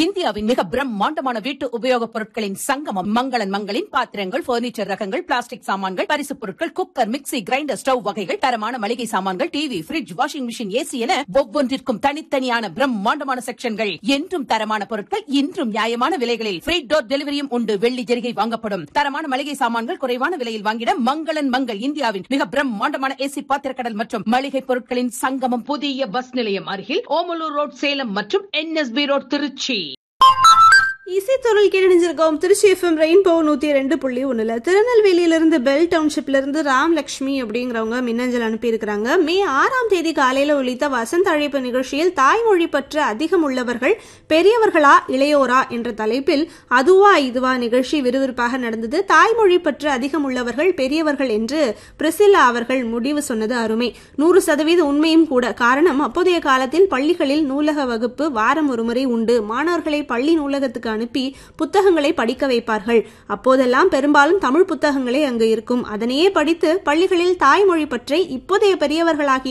இந்தியாவின் மிக பிரம்மாண்டமான வீட்டு உபயோகப் பொருட்களின் சங்கமம் மங்களன் மங்களின் பாத்திரங்கள் பர்னிச்சர் ரகங்கள் பிளாஸ்டிக் சாமான்கள் பரிசுப் பொருட்கள் குக்கர் மிக்ஸி கிரைண்டர் ஸ்டவ் வகைகள் தரமான மளிகை சாமான்கள் TV fridge washing machine AC என ஒவ்வொன்றிற்கும் தனித்தனியான பிரம்மாண்டமான செக்ஷன்கள் என்றும் தரமான பொருட்கள் இன்றும் நியாயமான விலைகளில் ஃப்ரீ டோர் டெலிவரியும் உண்டு வெள்ளி ஜெரிகை வாங்கப்படும் தரமான மளிகை சாமான்கள் குறைவான விலையில் வாங்கிட மங்களன் மங்கள் இந்தியாவின் மிக பிரம்மாண்டமான ஏசி பாத்திரக்கடல் மற்றும் மளிகை பொருட்களின் சங்கமம் புதிய பஸ் நிலையம் அருகில் ஓமலூர் ரோட் சேலம் மற்றும் என்எஸ்பி ரோட் திருச்சி இசைத்தொழில் கேட்டணிஞ்சிருக்கோம் திருச்சி எஃப்எம் ரெயின்போ நூற்றி ரெண்டு புள்ளி ஒன்றில் திருநெல்வேலியிலிருந்து பெல் டவுன்ஷிப்லேருந்து ராம் லக்ஷ்மி அப்படிங்கிறவங்க மின்னஞ்சல் அனுப்பியிருக்கிறாங்க மே ஆறாம் தேதி காலையில் ஒழித்த வசந்த அழைப்பு நிகழ்ச்சியில் தாய்மொழி பற்று அதிகம் உள்ளவர்கள் பெரியவர்களா இளையோரா என்ற தலைப்பில் அதுவா இதுவா நிகழ்ச்சி விறுவிறுப்பாக நடந்தது தாய்மொழி பற்று அதிகம் உள்ளவர்கள் பெரியவர்கள் என்று பிரிசில்லா அவர்கள் முடிவு சொன்னது அருமை நூறு சதவீத உண்மையும் கூட காரணம் அப்போதைய காலத்தில் பள்ளிகளில் நூலக வகுப்பு வாரம் ஒருமுறை உண்டு மாணவர்களை பள்ளி நூலகத்துக்கு அனுப்பி புத்தகங்களை படிக்க வைப்பார்கள் அப்போதெல்லாம் பெரும்பாலும் தமிழ் புத்தகங்களே அங்கு இருக்கும் அதனையே படித்து பள்ளிகளில் தாய்மொழி பற்றி இப்போதைய பெரியவர்களாகி